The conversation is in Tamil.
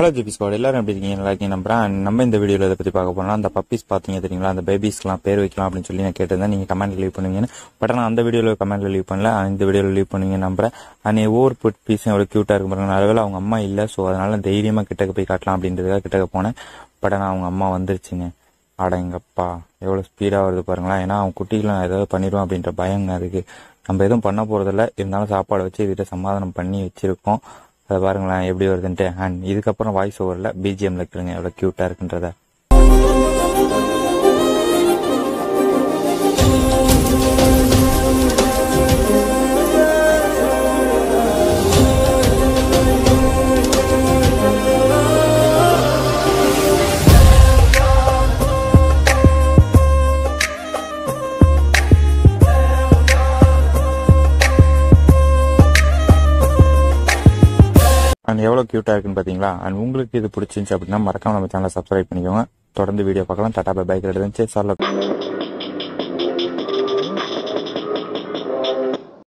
ஹலோ ஜிபி ஸ்குவாட் எல்லாரும் எப்படி இருக்கீங்க நல்லா இருக்கீங்க நம்புறேன் நம்ம இந்த வீடியோவில் இதை பற்றி பார்க்க போனால் அந்த பப்பீஸ் பார்த்தீங்க தெரியுங்களா அந்த பேபிஸ்க்குலாம் பேர் வைக்கலாம் அப்படின்னு சொல்லி நான் கேட்டிருந்தேன் நீங்கள் கமெண்ட் லீவ் பண்ணுவீங்கன்னு பட் நான் அந்த வீடியோவில் கமெண்ட்ல லீவ் பண்ணல ஆனா இந்த வீடியோவில் லீவ் பண்ணுவீங்க நம்புறேன் அண்ட் ஒவ்வொரு புட் பீஸும் எவ்வளோ க்யூட்டாக இருக்கும் பாருங்க நல்லவேளை அவங்க அம்மா இல்லை ஸோ அதனால தைரியமாக கிட்டக்க போய் காட்டலாம் அப்படின்றதுக்காக கிட்டக்க போனேன் பட் ஆனால் அவங்க அம்மா வந்துருச்சுங்க அட எங்கப்பா எவ்வளோ ஸ்பீடாக வருது பாருங்களேன் ஏன்னா அவன் குட்டிகளை நான் ஏதாவது பண்ணிடுவோம் அப்படின்ற பயங்க இருக்கு நம்ம எதுவும் பண்ண போறதில்ல இருந்தாலும் சாப்பாடு வச்சு இதுகிட்ட சமாதானம் பண்ணி வச்சிருக்கோம் அதை பாருங்களேன் எப்படி வருதுன்ட்டு அண்ட் இதுக்கப்புறம் வாய்ஸ் ஓவரில் பிஜிஎம்ல இருக்கிறங்க எவ்வளோ க்யூட்டாக இருக்குன்றத அண்ட் எவ்வளோ க்யூட்டாக இருக்குன்னு பார்த்தீங்களா அண்ட் உங்களுக்கு இது பிடிச்சிருந்துச்சு அப்படின்னா மறக்காம நம்ம சேனலை சப்ஸ்கிரைப் பண்ணிக்கோங்க தொடர்ந்து வீடியோ பார்க்கலாம் டாடா பை பைக் எடுத்து சார்